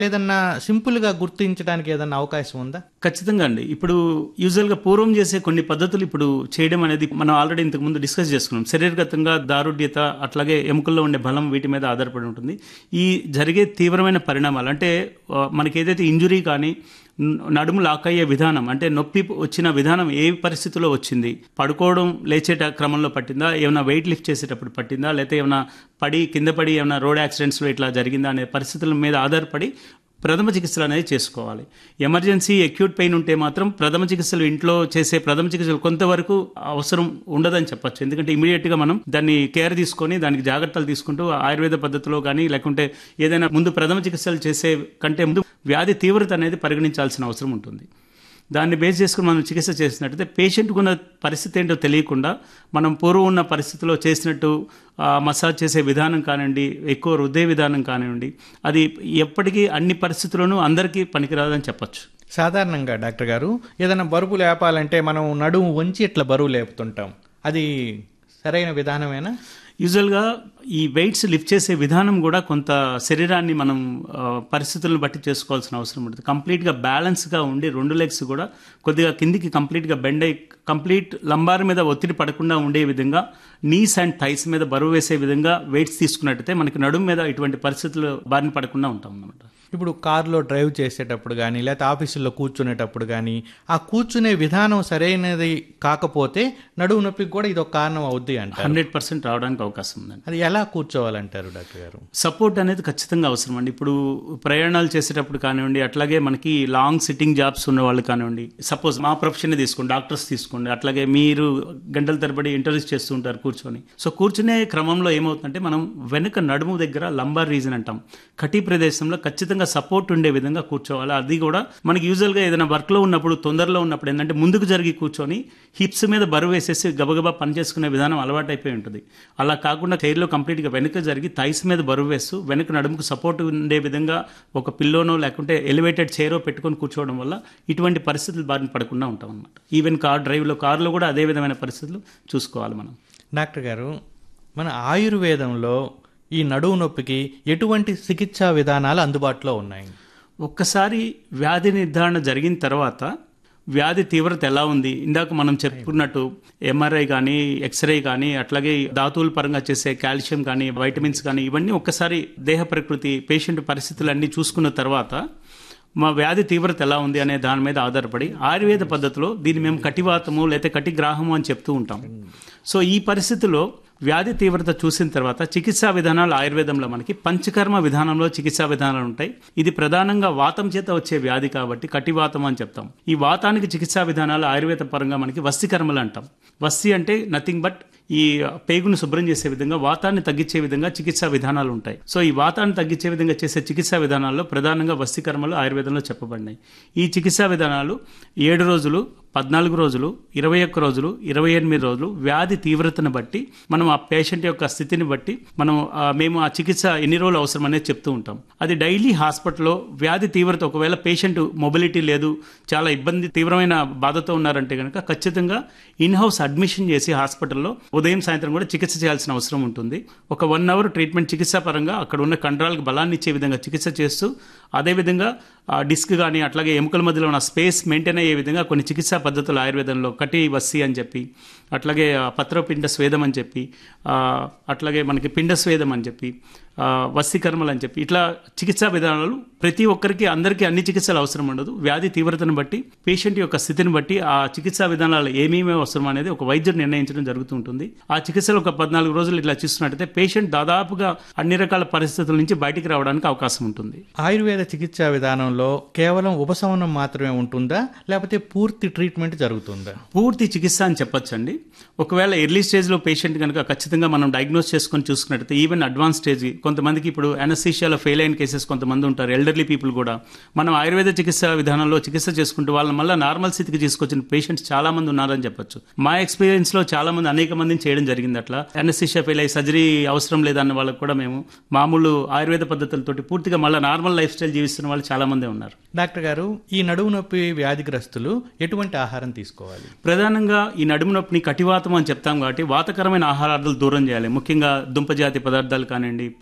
ఏదన్నా సింపుల్గా గుర్తించడానికి ఏదన్నా అవకాశం ఉందా ఖచ్చితంగా అండి ఇప్పుడు యూజువల్గా పూర్వం చేసే కొన్ని పద్ధతులు ఇప్పుడు చేయడం అనేది మనం ఆల్రెడీ ఇంతకు ముందు డిస్కస్ చేసుకున్నాం శరీరగతంగా దారుఢ్యత అట్లాగే ఎముకల్లో ఉండే బలం వీటి మీద ఆధారపడి ఉంటుంది ఈ జరిగే తీవ్రమైన పరిణామాలు అంటే ఆ, మనకి ఏదైతే ఇంజురీ కానీ న- నడుము లాక్ అయ్యే విధానం అంటే నొప్పి వచ్చిన విధానం ఏ పరిస్థితిలో వచ్చింది పడుకోవడం లేచేట క్రమంలో పట్టిందా ఏమైనా వెయిట్ లిఫ్ట్ చేసేటప్పుడు పట్టిందా లేకపోతే ఏమైనా పడి కింద పడి ఏమైనా రోడ్ యాక్సిడెంట్స్లో ఇట్లా జరిగిందా అనే పరిస్థితుల మీద ఆధారపడి ప్రథమ చికిత్సలు అనేది చేసుకోవాలి ఎమర్జెన్సీ అక్యూట్ పెయిన్ ఉంటే మాత్రం ప్రథమ చికిత్సలు ఇంట్లో చేసే ప్రథమ చికిత్సలు కొంతవరకు అవసరం ఉండదని చెప్పొచ్చు ఎందుకంటే ఇమీడియట్గా మనం దాన్ని కేర్ తీసుకొని దానికి జాగ్రత్తలు తీసుకుంటూ ఆయుర్వేద పద్ధతిలో కానీ లేకుంటే ఏదైనా ముందు ప్రథమ చికిత్సలు చేసే కంటే ముందు వ్యాధి తీవ్రత అనేది పరిగణించాల్సిన అవసరం ఉంటుంది దాన్ని బేస్ చేసుకుని మనం చికిత్స చేసినట్టయితే పేషెంట్కు ఉన్న పరిస్థితి ఏంటో తెలియకుండా మనం పూర్వం ఉన్న పరిస్థితిలో చేసినట్టు ఆ, మసాజ్ చేసే విధానం కానివ్వండి ఎక్కువ రుద్దే విధానం కానివ్వండి అది ఎప్పటికీ అన్ని పరిస్థితుల్లోనూ అందరికీ పనికిరాదని చెప్పొచ్చు సాధారణంగా డాక్టర్ గారు ఏదైనా బరువు లేపాలంటే మనం నడుము వంచి ఇట్లా బరువు లేపుతుంటాం అది సరైన విధానమేనా యూజువల్గా ఈ వెయిట్స్ లిఫ్ట్ చేసే విధానం కూడా కొంత శరీరాన్ని మనం ఆ, పరిస్థితులను బట్టి చేసుకోవాల్సిన అవసరం ఉంటుంది కంప్లీట్గా బ్యాలెన్స్గా ఉండి రెండు లెగ్స్ కూడా కొద్దిగా కిందికి కంప్లీట్గా బెండ్ అయ్యి కంప్లీట్ లంబార్ మీద ఒత్తిడి పడకుండా ఉండే విధంగా నీస్ అండ్ థైస్ మీద బరువు వేసే విధంగా వెయిట్స్ తీసుకున్నట్టయితే మనకి నడుము మీద ఇటువంటి పరిస్థితులు బారిన పడకుండా ఉంటాం అన్నమాట ఇప్పుడు కారులో డ్రైవ్ చేసేటప్పుడు కానీ లేకపోతే ఆఫీసుల్లో కూర్చునేటప్పుడు కానీ ఆ కూర్చునే విధానం సరైనది కాకపోతే నడుము నొప్పికి కూడా ఇది ఒక కారణం అవుద్ది అంటారు హండ్రెడ్ పర్సెంట్ రావడానికి అవకాశం ఉందండి అది ఎలా కూర్చోవాలంటారు డాక్టర్ గారు సపోర్ట్ అనేది ఖచ్చితంగా అవసరం అండి ఇప్పుడు ప్రయాణాలు చేసేటప్పుడు కానివ్వండి అట్లాగే మనకి లాంగ్ సిట్టింగ్ జాబ్స్ ఉన్న వాళ్ళు కానివ్వండి సపోజ్ మా ప్రొఫెషన్ తీసుకోండి డాక్టర్స్ తీసుకోండి అట్లాగే మీరు గంటల తరబడి ఇంటర్వ్యూస్ చేస్తూ ఉంటారు కూర్చొని సో కూర్చునే క్రమంలో ఏమవుతుందంటే మనం వెనుక నడుము దగ్గర లంబార్ రీజన్ అంటాం కటి ప్రదేశంలో ఖచ్చితంగా సపోర్ట్ ఉండే విధంగా కూర్చోవాలి అది కూడా మనకి యూజువల్గా ఏదైనా వర్క్లో ఉన్నప్పుడు తొందరలో ఉన్నప్పుడు ఏంటంటే ముందుకు జరిగి కూర్చొని హిప్స్ మీద బరువు వేసేసి గబగబా పని చేసుకునే విధానం అలవాటైపోయి ఉంటుంది అలా కాకుండా చైర్లో కంప్లీట్గా వెనుక జరిగి థైస్ మీద బరువు వేస్తూ వెనుక నడుముకు సపోర్ట్ ఉండే విధంగా ఒక పిల్లోనో లేకుంటే ఎలివేటెడ్ చైరో పెట్టుకొని కూర్చోవడం వల్ల ఇటువంటి పరిస్థితులు బారిన పడకుండా ఉంటాం అనమాట ఈవెన్ కార్ డ్రైవ్లో కార్లో కూడా అదే విధమైన పరిస్థితులు చూసుకోవాలి మనం డాక్టర్ గారు మన ఆయుర్వేదంలో ఈ నడువు నొప్పికి ఎటువంటి చికిత్సా విధానాలు అందుబాటులో ఉన్నాయి ఒక్కసారి వ్యాధి నిర్ధారణ జరిగిన తర్వాత వ్యాధి తీవ్రత ఎలా ఉంది ఇందాక మనం చెప్పుకున్నట్టు ఎంఆర్ఐ కానీ ఎక్స్రే కానీ అట్లాగే ధాతువుల పరంగా చేసే కాల్షియం కానీ వైటమిన్స్ కానీ ఇవన్నీ ఒక్కసారి దేహ ప్రకృతి పేషెంట్ పరిస్థితులన్నీ చూసుకున్న తర్వాత మా వ్యాధి తీవ్రత ఎలా ఉంది అనే దాని మీద ఆధారపడి ఆయుర్వేద పద్ధతిలో దీన్ని మేము కటివాతము లేకపోతే కటిగ్రాహము అని చెప్తూ ఉంటాం సో ఈ పరిస్థితిలో వ్యాధి తీవ్రత చూసిన తర్వాత చికిత్సా విధానాలు ఆయుర్వేదంలో మనకి పంచకర్మ విధానంలో చికిత్సా విధానాలు ఉంటాయి ఇది ప్రధానంగా వాతం చేత వచ్చే వ్యాధి కాబట్టి కటివాతం అని చెప్తాం ఈ వాతానికి చికిత్సా విధానాలు ఆయుర్వేద పరంగా మనకి వస్తికర్మలు అంటాం వస్తి అంటే నథింగ్ బట్ ఈ పేగును శుభ్రం చేసే విధంగా వాతాన్ని తగ్గించే విధంగా చికిత్సా విధానాలు ఉంటాయి సో ఈ వాతాన్ని తగ్గించే విధంగా చేసే చికిత్సా విధానాల్లో ప్రధానంగా వస్తికర్మలు ఆయుర్వేదంలో చెప్పబడినాయి ఈ చికిత్సా విధానాలు ఏడు రోజులు పద్నాలుగు రోజులు ఇరవై ఒక్క రోజులు ఇరవై ఎనిమిది రోజులు వ్యాధి తీవ్రతను బట్టి మనం ఆ పేషెంట్ యొక్క స్థితిని బట్టి మనం ఆ, మేము ఆ చికిత్స ఎన్ని రోజులు అవసరం అనేది చెప్తూ ఉంటాం అది డైలీ హాస్పిటల్లో వ్యాధి తీవ్రత ఒకవేళ పేషెంట్ మొబిలిటీ లేదు చాలా ఇబ్బంది తీవ్రమైన బాధతో ఉన్నారంటే కనుక ఖచ్చితంగా ఇన్ హౌస్ అడ్మిషన్ చేసి హాస్పిటల్లో ఉదయం సాయంత్రం కూడా చికిత్స చేయాల్సిన అవసరం ఉంటుంది ఒక వన్ అవర్ ట్రీట్మెంట్ చికిత్సా పరంగా అక్కడ ఉన్న కండరాలకు బలాన్ని ఇచ్చే విధంగా చికిత్స చేస్తూ అదేవిధంగా ఆ డిస్క్ కానీ అట్లాగే ఎముకల మధ్యలో ఉన్న స్పేస్ మెయింటైన్ అయ్యే విధంగా కొన్ని చికిత్సా పద్ధతులు ఆయుర్వేదంలో కటి వస్సి అని చెప్పి అట్లాగే ఆ, పత్రపిండ స్వేదం అని చెప్పి ఆ, అట్లాగే మనకి పిండ స్వేదం అని చెప్పి ఆ, వస్తికర్మలు అని చెప్పి ఇట్లా చికిత్సా విధానాలు ప్రతి ఒక్కరికి అందరికీ అన్ని చికిత్సలు అవసరం ఉండదు వ్యాధి తీవ్రతను బట్టి పేషెంట్ యొక్క స్థితిని బట్టి ఆ చికిత్సా విధానాలు ఏమేమి అవసరం అనేది ఒక వైద్యుడు నిర్ణయించడం జరుగుతూ ఉంటుంది ఆ చికిత్సలు ఒక పద్నాలుగు రోజులు ఇట్లా చూస్తున్నట్టయితే పేషెంట్ దాదాపుగా అన్ని రకాల పరిస్థితుల నుంచి బయటికి రావడానికి అవకాశం ఉంటుంది ఆయుర్వేద చికిత్సా విధానంలో కేవలం ఉపశమనం మాత్రమే ఉంటుందా లేకపోతే పూర్తి ట్రీట్మెంట్ జరుగుతుందా పూర్తి చికిత్స అని చెప్పొచ్చండి ఒకవేళ ఎర్లీ స్టేజ్లో పేషెంట్ కనుక ఖచ్చితంగా మనం డయాగ్నోస్ చేసుకొని చూసుకున్నట్టయితే ఈవెన్ అడ్వాన్స్ స్టేజ్ కొంతమందికి ఇప్పుడు అనస్థీషియాలో ఫెయిల్ అయిన కేసెస్ కొంతమంది ఉంటారు ఎల్డర్లీ పీపుల్ కూడా మనం ఆయుర్వేద చికిత్స విధానంలో చికిత్స చేసుకుంటూ వాళ్ళని మళ్ళీ నార్మల్ స్థితికి తీసుకొచ్చిన పేషెంట్స్ చాలా మంది ఉన్నారని చెప్పొచ్చు మా ఎక్స్పీరియన్స్ లో చాలా మంది అనేక మందిని చేయడం జరిగింది అట్లా అనస్థీషియా ఫెయిల్ అయ్యి సర్జరీ అవసరం లేదన్న వాళ్ళకి కూడా మేము మామూలు ఆయుర్వేద పద్ధతులతోటి పూర్తిగా మళ్ళీ నార్మల్ లైఫ్ స్టైల్ జీవిస్తున్న వాళ్ళు చాలా మంది ఉన్నారు డాక్టర్ గారు ఈ నడుము నొప్పి వ్యాధిగ్రస్తులు ఎటువంటి ఆహారం తీసుకోవాలి ప్రధానంగా ఈ నడుము నొప్పిని కటివాతం అని చెప్తాం కాబట్టి వాతకరమైన ఆహారాలు దూరం చేయాలి ముఖ్యంగా దుంపజాతి పదార్థాలు కానివ్వండి పెరుగు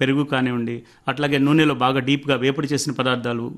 పెరుగు కానివ్వండి అట్లాగే నూనెలో బాగా డీప్గా వేపుడు చేసిన పదార్థాలు